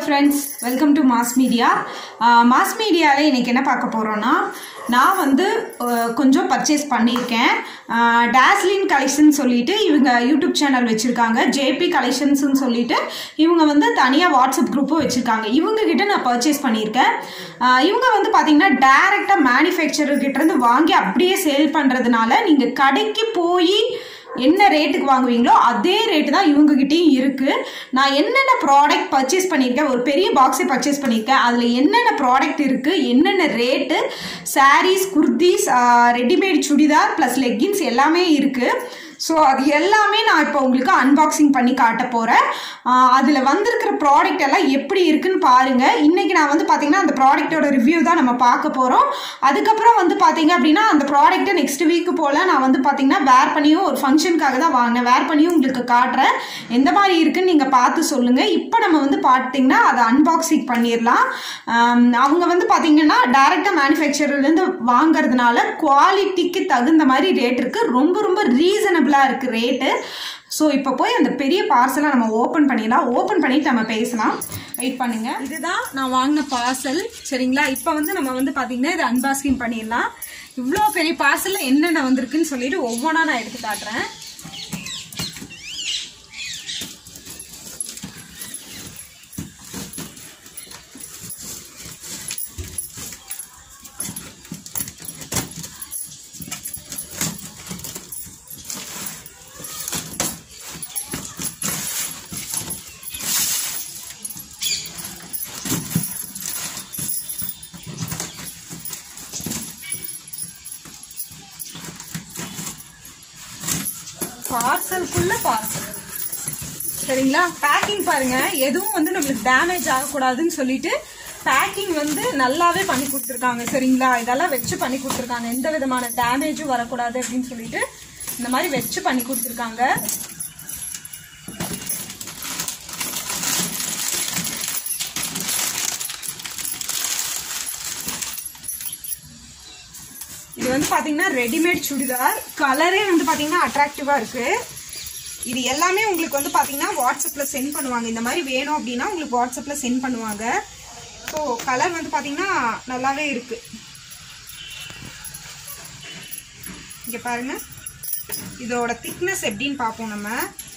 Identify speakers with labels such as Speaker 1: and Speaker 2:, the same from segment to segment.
Speaker 1: friends welcome to Mass Media Mass மீடியாவில் இன்றைக்கி என்ன பார்க்க போகிறோன்னா நான் வந்து அஹ், கொஞ்சம் பர்ச்சேஸ் பண்ணியிருக்கேன் டேஸ்லின் கலெக்ஷன் சொல்லிட்டு இவங்க யூடியூப் சேனல் வச்சுருக்காங்க ஜேபி கலெக்ஷன்ஸ்னு சொல்லிட்டு இவங்க வந்து தனியாக வாட்ஸ்அப் குரூப்பும் வச்சுருக்காங்க இவங்க கிட்ட நான் பர்ச்சேஸ் பண்ணியிருக்கேன் அஹ், இவங்க வந்து பார்த்தீங்கன்னா டேரெக்டாக மேனுஃபேக்சரர் கிட்டேருந்து வாங்கி அப்படியே சேல் பண்ணுறதுனால நீங்கள் கடைக்கு போய் என்ன ரேட்டுக்கு வாங்குவீங்களோ அதே ரேட்டு தான் இவங்ககிட்டயும் இருக்கு நான் என்னென்ன ப்ராடக்ட் பர்ச்சேஸ் பண்ணியிருக்கேன் ஒரு பெரிய பாக்ஸே பர்ச்சேஸ் பண்ணியிருக்கேன் அதில் என்னென்ன ப்ராடக்ட் இருக்கு என்னென்ன rate sarees kurtis readymade churidar plus leggings எல்லாமே இருக்கு ஸோ அது எல்லாமே நான் இப்போ உங்களுக்கு அன்பாக்சிங் பண்ணி காட்ட போகிறேன் அதில் வந்திருக்கிற ப்ராடக்ட் எல்லாம் எப்படி இருக்குன்னு பாருங்கள் இன்றைக்கி நான் வந்து பார்த்தீங்கன்னா அந்த ப்ராடக்ட்டோட ரிவ்யூ தான் நம்ம பார்க்க போகிறோம் அதுக்கப்புறம் வந்து பார்த்தீங்க அப்படின்னா அந்த ப்ராடக்ட்டை நெக்ஸ்ட் வீக்கு போல் நான் வந்து பார்த்தீங்கன்னா வேர் பண்ணியும் ஒரு ஃபங்க்ஷனுக்காக தான் வாங்கினேன் வேர் பண்ணியும் உங்களுக்கு காட்டுறேன் எந்த மாதிரி இருக்குன்னு நீங்கள் பார்த்து சொல்லுங்கள் இப்போ நம்ம வந்து பார்த்தீங்கன்னா அதை அன்பாக்சிங் பண்ணிடலாம் ஆம், அவங்க வந்து பார்த்தீங்கன்னா டேரெக்டாக மேனுஃபேக்சர்லேருந்து வாங்குறதுனால குவாலிட்டிக்கு தகுந்த மாதிரி ரேட் இருக்குது ரொம்ப ரொம்ப ரீசனபிளாக இருக்குது ரேட்டு ஸோ இப்போ போய் அந்த பெரிய பார்சலை நம்ம ஓப்பன் பண்ணிடலாம் ஓப்பன் பண்ணிட்டு நம்ம பேசலாம் வெயிட் பண்ணுங்க இதுதான் நான் வாங்கின பார்சல் சரிங்களா இப்போ வந்து நம்ம வந்து பார்த்தீங்கன்னா இதை அன்பாக்சிங் பண்ணிடலாம் இவ்வளோ பெரிய பார்சலில் என்னென்ன வந்திருக்குன்னு சொல்லிட்டு ஒவ்வொன்றா நான் எடுத்து காட்டுறேன் பார்சலுக்குள்ள பார்சல் சரிங்களா பேக்கிங் பாருங்க எதுவும் வந்து நம்மளுக்கு டேமேஜ் ஆகக்கூடாதுன்னு சொல்லிட்டு பேக்கிங் வந்து நல்லாவே பண்ணி கொடுத்துருக்காங்க சரிங்களா இதெல்லாம் வச்சு பண்ணி கொடுத்துருக்காங்க எந்த விதமான டேமேஜும் வரக்கூடாது அப்படின்னு சொல்லிட்டு இந்த மாதிரி வச்சு பண்ணி கொடுத்துருக்காங்க இது வந்து பாத்தீங்கன்னா ரெடிமேட் சுடிதார் கலரே வந்து பாத்தீங்கன்னா அட்ராக்டிவா இருக்கு இது எல்லாமே உங்களுக்கு வந்து பாத்தீங்கன்னா வாட்ஸ்அப்ல சென்ட் பண்ணுவாங்க இந்த மாதிரி வேணும் அப்படின்னா உங்களுக்கு வாட்ஸ்அப்ல சென்ட் பண்ணுவாங்க ஸோ கலர் வந்து பாத்தீங்கன்னா நல்லாவே இருக்கு இங்க பாருங்க இதோட திக்னஸ் எப்படின்னு பார்ப்போம் நம்ம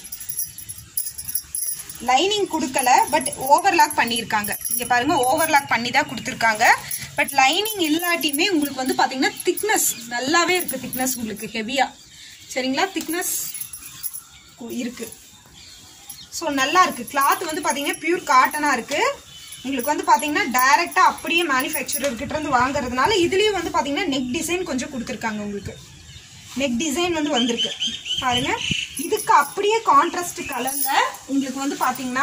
Speaker 1: லைனிங் கொடுக்கல பட் ஓவர்லாக் பண்ணியிருக்காங்க இங்க பாருங்க ஓவர்லாக் பண்ணி தான் கொடுத்துருக்காங்க பட் லைனிங் இல்லாட்டியுமே உங்களுக்கு வந்து பாத்தீங்கன்னா திக்னஸ் நல்லாவே இருக்கு திக்னஸ் உங்களுக்கு ஹெவியா சரிங்களா திக்னஸ் இருக்கு ஸோ நல்லா இருக்கு கிளாத் வந்து பாத்தீங்கன்னா பியூர் காட்டனா இருக்கு உங்களுக்கு வந்து பாத்தீங்கன்னா டைரக்டா அப்படியே மேனுஃபேக்சரர் கிட்ட இருந்து வாங்குறதுனால இதுலயும் வந்து பாத்தீங்கன்னா நெக் டிசைன் கொஞ்சம் கொடுத்துருக்காங்க உங்களுக்கு நெக் டிசைன் வந்து வந்திருக்கு பாருங்க இதுக்கு அப்படியே கான்ட்ராஸ்ட் கலர்ல உங்களுக்கு வந்து பாத்தீங்கன்னா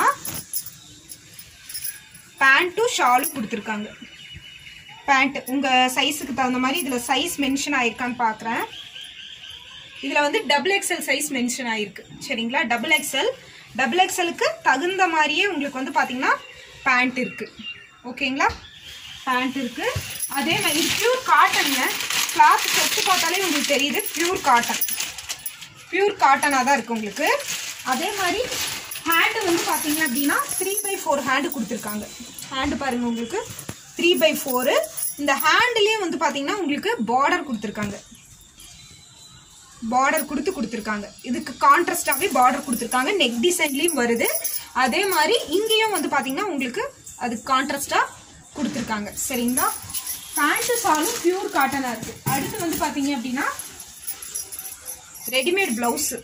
Speaker 1: பேண்ட்டும் ஷாலும் கொடுத்துருக்காங்க பேண்ட் உங்க சைஸுக்கு தகுந்த மாதிரி இதுல சைஸ் மென்ஷன் ஆயிருக்கான்னு பாக்குறேன் இதுல வந்து டபுள் எக்ஸ்எல் சைஸ் மென்ஷன் ஆயிருக்கு சரிங்களா டபுள் எக்ஸ்எல் டபுள் எக்ஸ்எலுக்கு தகுந்த மாதிரியே உங்களுக்கு வந்து பாத்தீங்கன்னா பேண்ட் இருக்கு ஓகேங்களா பேண்ட் இருக்கு அதே மாதிரி இது பியூர் காட்டனுங்க கிளாத் தொட்டு பார்த்தாலே உங்களுக்கு தெரியுது பியூர் காட்டன் பியூர் காட்டனாக தான் இருக்கு உங்களுக்கு அதே மாதிரி ஹேண்டு வந்து பார்த்தீங்க அப்படின்னா த்ரீ பை ஃபோர் ஹேண்டு கொடுத்துருக்காங்க ஹேண்டு பாருங்க உங்களுக்கு த்ரீ பை ஃபோரு இந்த ஹேண்டுலேயே வந்து பார்த்தீங்கன்னா உங்களுக்கு பார்டர் கொடுத்துருக்காங்க பார்டர் கொடுத்து கொடுத்துருக்காங்க இதுக்கு கான்ட்ராஸ்டாகவே பார்டர் கொடுத்துருக்காங்க நெக் டிசைன்லேயும் வருது அதே மாதிரி இங்கேயும் வந்து பார்த்தீங்கன்னா உங்களுக்கு அது கான்ட்ராஸ்டாக கொடுத்துருக்காங்க சரிங்களா பேண்ட்டு சாலும் பியூர் காட்டனாக இருக்குது அடுத்து வந்து பார்த்தீங்க அப்படின்னா ரெடிமேட் பிளவுஸு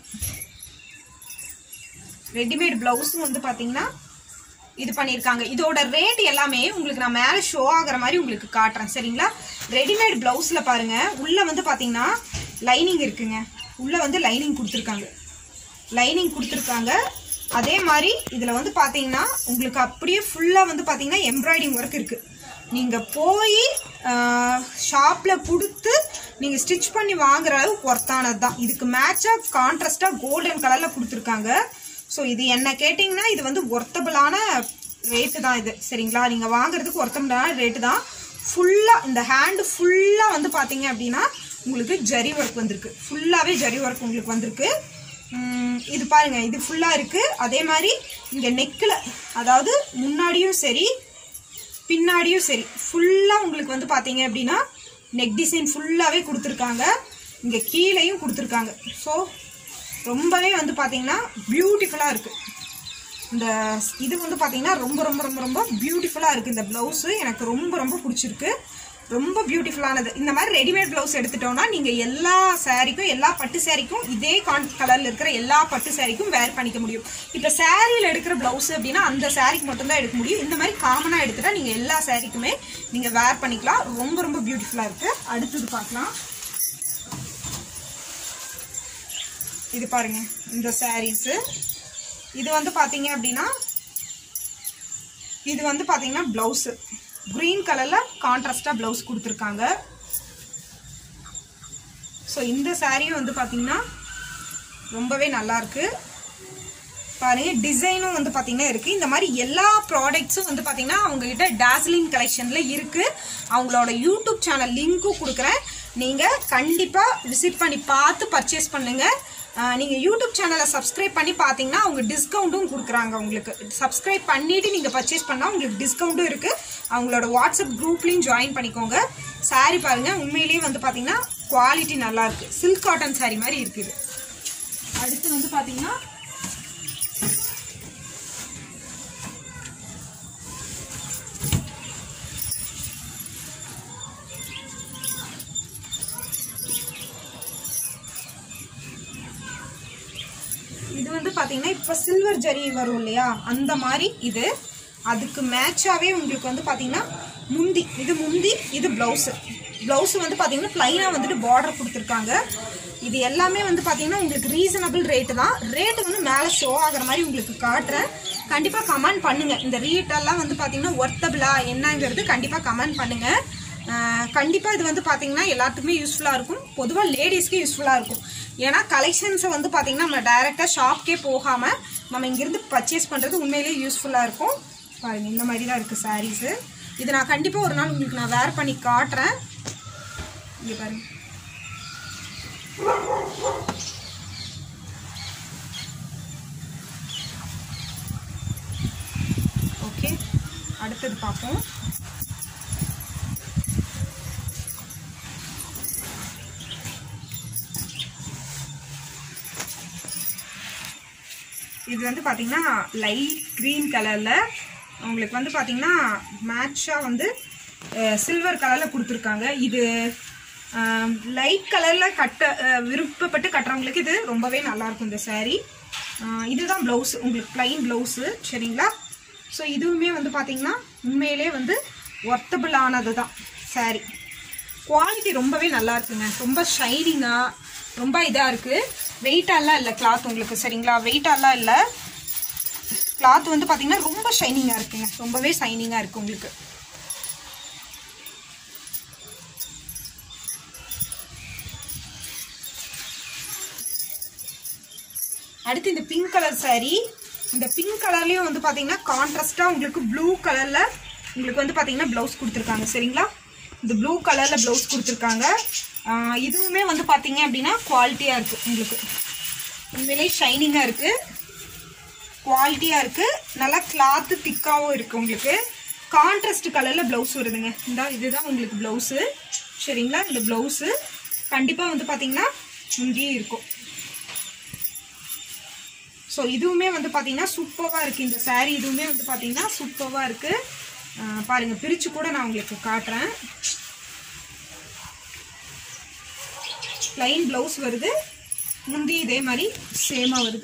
Speaker 1: ரெடிமேட் பிளவுஸும் வந்து பார்த்தீங்கன்னா இது பண்ணியிருக்காங்க இதோட ரேட் எல்லாமே உங்களுக்கு நான் மேலே ஷோ ஆகுற மாதிரி உங்களுக்கு காட்டுறேன் சரிங்களா ரெடிமேட் பிளவுஸில் பாருங்க உள்ள வந்து பார்த்தீங்கன்னா லைனிங் இருக்குங்க உள்ள வந்து லைனிங் கொடுத்துருக்காங்க லைனிங் கொடுத்துருக்காங்க அதே மாதிரி இதில் வந்து பார்த்தீங்கன்னா உங்களுக்கு அப்படியே ஃபுல்லாக வந்து பார்த்தீங்கன்னா எம்ப்ராய்டிங் ஒர்க் இருக்குது நீங்கள் போய் ஷாப்பில் கொடுத்து நீங்கள் ஸ்டிச் பண்ணி வாங்குற அளவுக்கு ஒர்த்தானது தான் இதுக்கு மேட்சாக கான்ட்ராஸ்டாக கோல்டன் கலரில் கொடுத்துருக்காங்க ஸோ இது என்ன கேட்டிங்கன்னா இது வந்து ஒர்த்தபிளான ரேட்டு தான் இது சரிங்களா நீங்கள் வாங்குறதுக்கு ஒர்த்தபிளான ரேட்டு தான் ஃபுல்லாக இந்த ஹேண்டு ஃபுல்லாக வந்து பார்த்தீங்க அப்படின்னா உங்களுக்கு ஜரி ஒர்க் வந்திருக்கு ஃபுல்லாகவே ஜரி ஒர்க் உங்களுக்கு வந்திருக்கு ம், இது பாருங்க இது ஃபுல்லாக இருக்குது அதே மாதிரி இங்கே நெக்கில் அதாவது முன்னாடியும் சரி பின்னாடியும் சரி ஃபுல்லாக உங்களுக்கு வந்து பார்த்தீங்க அப்படின்னா நெக் டிசைன் ஃபுல்லாகவே கொடுத்துருக்காங்க இங்கே கீழேயும் கொடுத்துருக்காங்க ஸோ ரொம்பவே வந்து பார்த்தீங்கன்னா பியூட்டிஃபுல்லாக இருக்குது இந்த இது வந்து பார்த்தீங்கன்னா ரொம்ப ரொம்ப ரொம்ப ரொம்ப பியூட்டிஃபுல்லாக இருக்குது இந்த ப்ளவுஸு எனக்கு ரொம்ப ரொம்ப பிடிச்சிருக்கு ரொம்ப பியூட்டிஃபுல்லானது இந்த மாதிரி ரெடிமேட் ப்ளவுஸ் எடுத்துட்டோம்னா நீங்கள் எல்லா சாரீக்கும் எல்லா பட்டு சாரீக்கும் இதே கான் கலரில் இருக்கிற எல்லா பட்டு சாரீக்கும் வேர் பண்ணிக்க முடியும் இப்போ சாரியில் எடுக்கிற ப்ளவுஸ் அப்படின்னா அந்த சாரீக்கு மட்டும்தான் எடுக்க முடியும் இந்த மாதிரி காமனாக எடுத்துட்டா நீங்கள் எல்லா சாரீக்குமே நீங்கள் வேர் பண்ணிக்கலாம் ரொம்ப ரொம்ப பியூட்டிஃபுல்லாக இருக்குது அடுத்தது பார்க்கலாம் இது பாருங்க இந்த சாரீஸு இது வந்து பார்த்தீங்க அப்படின்னா இது வந்து பார்த்தீங்கன்னா ப்ளவுஸு க்ரீன் கலரில் கான்ட்ராஸ்டாக ப்ளவுஸ் கொடுத்துருக்காங்க ஸோ இந்த சாரியும் வந்து பார்த்தீங்கன்னா ரொம்பவே நல்லா இருக்கு பாருங்க டிசைனும் வந்து பார்த்தீங்கன்னா இருக்குது இந்த மாதிரி எல்லா ப்ராடக்ட்ஸும் வந்து பார்த்தீங்கன்னா அவங்ககிட்ட டாஸ்லிங் கலெக்ஷனில் இருக்குது அவங்களோட யூடியூப் சேனல் லிங்க்கும் கொடுக்குறேன் நீங்கள் கண்டிப்பாக விசிட் பண்ணி பார்த்து பர்ச்சேஸ் பண்ணுங்கள் நீங்கள் யூடியூப் சேனலை சப்ஸ்கிரைப் பண்ணி பார்த்தீங்கன்னா அவங்க டிஸ்கவுண்ட்டும் கொடுக்குறாங்க உங்களுக்கு சப்ஸ்கிரைப் பண்ணிவிட்டு நீங்கள் பர்ச்சேஸ் பண்ணால் உங்களுக்கு டிஸ்கவுண்ட்டும் இருக்குது அவங்களோட வாட்ஸ்அப் குரூப்லேயும் ஜாயின் பண்ணிக்கோங்க saree பாருங்கள் உண்மையிலேயே வந்து பார்த்தீங்கன்னா குவாலிட்டி நல்லா இருக்கு சில்க் காட்டன் saree மாதிரி இருக்குது அடுத்து வந்து பார்த்தீங்கன்னா இது வந்து பார்த்தீங்கன்னா இப்போ சில்வர் ஜரி வரும் இல்லையா அந்த மாதிரி இது அதுக்கு மேட்சாகவே உங்களுக்கு வந்து பார்த்தீங்கன்னா முந்தி இது முந்தி இது ப்ளவுஸு ப்ளவுஸு வந்து பார்த்தீங்கன்னா ப்ளைனாக வந்துட்டு பார்டர் கொடுத்துருக்காங்க இது எல்லாமே வந்து பார்த்தீங்கன்னா உங்களுக்கு ரீசனபிள் ரேட்டு தான் ரேட்டு வந்து மேலே ஷோ ஆகிற மாதிரி உங்களுக்கு காட்டுறேன் கண்டிப்பாக கமெண்ட் பண்ணுங்கள் இந்த ரேட்டெல்லாம் வந்து பார்த்தீங்கன்னா ஒர்த்தபிளா என்னங்கிறது கண்டிப்பாக கமெண்ட் பண்ணுங்கள் கண்டிப்பாக இது வந்து பார்த்தீங்கன்னா எல்லாத்துக்குமே யூஸ்ஃபுல்லாக இருக்கும் பொதுவாக லேடிஸ்க்கு யூஸ்ஃபுல்லாக இருக்கும் ஏன்னா கலெக்ஷன்ஸை வந்து பார்த்தீங்கன்னா நம்ம டைரெக்டாக ஷாப்க்கே போகாமல் நம்ம இங்கேருந்து பர்ச்சேஸ் பண்ணுறது உண்மையிலேயே யூஸ்ஃபுல்லாக இருக்கும் பாருங்க இந்த மாதிரி தான் இருக்குது சாரீஸு இது நான் கண்டிப்பாக ஒரு நாள் உங்களுக்கு நான் வேர் பண்ணி காட்டுறேன் இங்கே பாருங்க ஓகே அடுத்தது பார்ப்போம் இது வந்து பார்த்தீங்கன்னா லைட் க்ரீன் கலரில் உங்களுக்கு வந்து பார்த்தீங்கன்னா மேட்சாக வந்து சில்வர் கலரில் கொடுத்துருக்காங்க இது லைட் கலரில் கட்ட அஹ், விருப்பப்பட்டு கட்டுறவங்களுக்கு இது ரொம்பவே நல்லாயிருக்கும் இந்த saree அஹ், இதுதான் ப்ளவுஸ் உங்களுக்கு ப்ளைன் ப்ளவுஸு சரிங்களா ஸோ இதுவுமே வந்து பார்த்தீங்கன்னா உண்மையிலே வந்து ஒர்த்தபிள் ஆனது தான் saree குவாலிட்டி ரொம்பவே நல்லா இருக்குங்க ரொம்ப ஷைனிங்காக ரொம்ப இதாக இருக்குது வெயிட்டாலாம் இல்லை கிளாத் உங்களுக்கு சரிங்களா வெயிட்டாலாம் இல்லை கிளாத் வந்து பார்த்தீங்கன்னா ரொம்ப ஷைனிங்காக இருக்குங்க ரொம்பவே ஷைனிங்காக இருக்குது உங்களுக்கு அடுத்து இந்த பிங்க் கலர் saree இந்த பிங்க் கலர்லேயும் வந்து பார்த்தீங்கன்னா கான்ட்ராஸ்டாக உங்களுக்கு ப்ளூ கலரில் உங்களுக்கு வந்து பார்த்தீங்கன்னா ப்ளவுஸ் கொடுத்துருக்காங்க சரிங்களா இந்த ப்ளூ கலரில் ப்ளவுஸ் கொடுத்துருக்காங்க ஆஹ் இதுவுமே வந்து பார்த்தீங்க அப்படின்னா குவாலிட்டியாக இருக்குது உங்களுக்கு உண்மையிலே ஷைனிங்காக இருக்குது குவாலிட்டியாக இருக்குது நல்லா கிளாத்து திக்காகவும் இருக்குது உங்களுக்கு கான்ட்ராஸ்ட் கலரில் ப்ளவுஸ் வருதுங்க இந்த இதுதான் உங்களுக்கு ப்ளவுஸு சரிங்களா இந்த ப்ளவுஸு கண்டிப்பாக வந்து பார்த்தீங்கன்னா இங்கேயே இருக்கும் ஸோ இதுவுமே வந்து பார்த்தீங்கன்னா சூப்பராக இருக்குது இந்த saree இதுவுமே வந்து பார்த்தீங்கன்னா சூப்பராக இருக்குது பாருங்கள் பிரித்து கூட நான் உங்களுக்கு காட்டுறேன் ப்ளைன் ப்ளவுஸ் வருது முந்தி இதே மாதிரி சேமாக வருது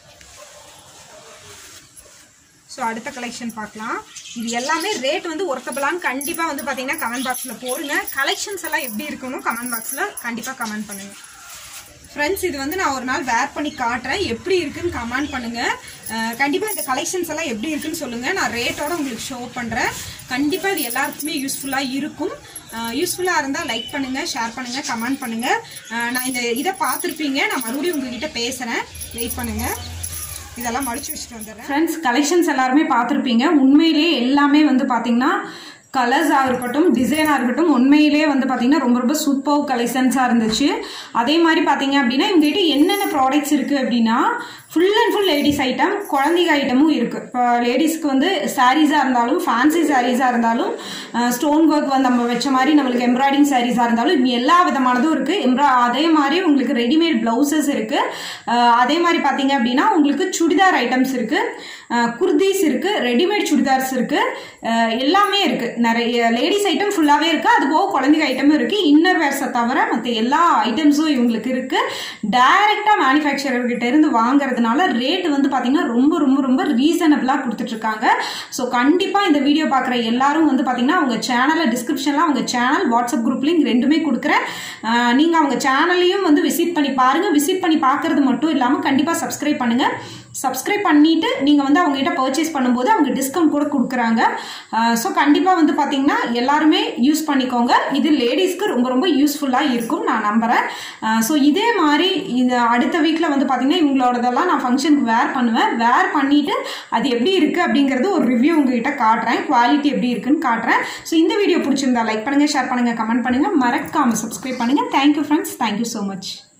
Speaker 1: ஸோ அடுத்த கலெக்ஷன் பார்க்கலாம் இது எல்லாமே ரேட் வந்து ஒர்த்தபிளான்னு கண்டிப்பாக வந்து பார்த்தீங்கன்னா கமெண்ட் பாக்ஸில் போடுங்க கலெக்ஷன்ஸ் எல்லாம் எப்படி இருக்கணும் கமெண்ட் பாக்ஸில் கண்டிப்பாக கமெண்ட் பண்ணுங்கள் ஃப்ரெண்ட்ஸ் இது வந்து நான் ஒரு நாள் வேர் பண்ணி காட்டுறேன் எப்படி இருக்குன்னு கமெண்ட் பண்ணுங்கள் கண்டிப்பாக இந்த கலெக்ஷன்ஸ் எல்லாம் எப்படி இருக்குன்னு சொல்லுங்கள் நான் ரேட்டோட உங்களுக்கு ஷோ பண்ணுறேன் கண்டிப்பாக இது எல்லாருக்குமே யூஸ்ஃபுல்லாக இருக்கும் யூஸ்ஃபுல்லாக இருந்தால் லைக் பண்ணுங்கள் ஷேர் பண்ணுங்கள் கமெண்ட் பண்ணுங்கள் நான் இந்த இதை பார்த்துருப்பீங்க நான் மறுபடியும் உங்ககிட்ட பேசுகிறேன் வெயிட் பண்ணுங்கள் இதெல்லாம் மடிச்சு வச்சுட்டு வந்துடுறேன் ஃப்ரெண்ட்ஸ் கலெக்ஷன்ஸ் எல்லாருமே பார்த்துருப்பீங்க உண்மையிலேயே எல்லாமே வந்து பார்த்தீங்கன்னா கலர்ஸாக இருக்கட்டும் டிசைனாக இருக்கட்டும் உண்மையிலே வந்து பார்த்தீங்கன்னா ரொம்ப ரொம்ப சூப்பர் கலெக்ஷன்ஸாக இருந்துச்சு அதே மாதிரி பார்த்தீங்க அப்படின்னா இவங்ககிட்ட என்னென்ன ப்ராடக்ட்ஸ் இருக்குது அப்படின்னா full and full ladies item குழந்தைங்க ஐட்டமும் இருக்குது இப்போ லேடிஸ்க்கு வந்து சாரீஸாக இருந்தாலும் ஃபேன்சி சாரீஸாக இருந்தாலும் ஸ்டோன் ஒர்க் வந்து நம்ம வச்ச மாதிரி நம்மளுக்கு எம்ப்ராய்டிங் சாரீஸாக இருந்தாலும் இப்படி எல்லா விதமானதும் இருக்குது எம்ப்ரா அதே மாதிரி உங்களுக்கு ரெடிமேட் ப்ளவுசஸ் இருக்குது அதே மாதிரி பார்த்தீங்க அப்படின்னா உங்களுக்கு சுடிதார் ஐட்டம்ஸ் இருக்குது குர்தீஸ் இருக்குது ரெடிமேட் சுடிதார்ஸ் இருக்குது எல்லாமே இருக்குது நிறைய லேடிஸ் ஐட்டம் ஃபுல்லாகவே இருக்குது அது போக குழந்தைங்க ஐட்டமும் இருக்குது இன்னர் வேர்ஸை தவிர மற்ற எல்லா ஐட்டம்ஸும் இவங்களுக்கு இருக்குது டைரெக்டாக மேனுஃபேக்சரர்கிட்ட இருந்து வாங்குறதுனால ரேட் வந்து பார்த்தீங்கன்னா ரொம்ப ரொம்ப ரொம்ப ரீசனபிளாக கொடுத்துட்ருக்காங்க ஸோ கண்டிப்பாக இந்த வீடியோ பார்க்குற எல்லாரும் வந்து பார்த்தீங்கன்னா அவங்க சேனலை டிஸ்கிரிப்ஷனில் அவங்க சேனல் வாட்ஸ்அப் குரூப் லிங்க் ரெண்டுமே கொடுக்குறேன் நீங்கள் அவங்க சேனலையும் வந்து விசிட் பண்ணி பாருங்கள் விசிட் பண்ணி பார்க்குறது மட்டும் இல்லாமல் கண்டிப்பாக சப்ஸ்கிரைப் பண்ணுங்கள் சப்ஸ்கிரைப் பண்ணிவிட்டு நீங்கள் வந்து அவங்ககிட்ட பர்ச்சேஸ் பண்ணும்போது அவங்க டிஸ்கவுண்ட் கூட கொடுக்குறாங்க ஸோ கண்டிப்பாக வந்து பார்த்தீங்கன்னா எல்லாருமே யூஸ் பண்ணிக்கோங்க இது லேடிஸ்க்கு ரொம்ப ரொம்ப யூஸ்ஃபுல்லாக இருக்கும் நான் நம்புகிறேன் ஸோ இதே மாதிரி இந்த அடுத்த வீக்கில் வந்து பார்த்தீங்கன்னா இவங்களோடதெல்லாம் நான் ஃபங்க்ஷனுக்கு வேர் பண்ணுவேன் வேர் பண்ணிவிட்டு அது எப்படி இருக்குது அப்படிங்கிறது ஒரு ரிவ்யூ உங்ககிட்ட காட்டுறேன் குவாலிட்டி எப்படி இருக்குன்னு காட்டுறேன் ஸோ இந்த வீடியோ பிடிச்சிருந்தா லைக் பண்ணுங்கள் ஷேர் பண்ணுங்கள் கமெண்ட் பண்ணுங்கள் மறக்காமல் சப்ஸ்கிரைப் பண்ணுங்கள் thank you friends thank you so much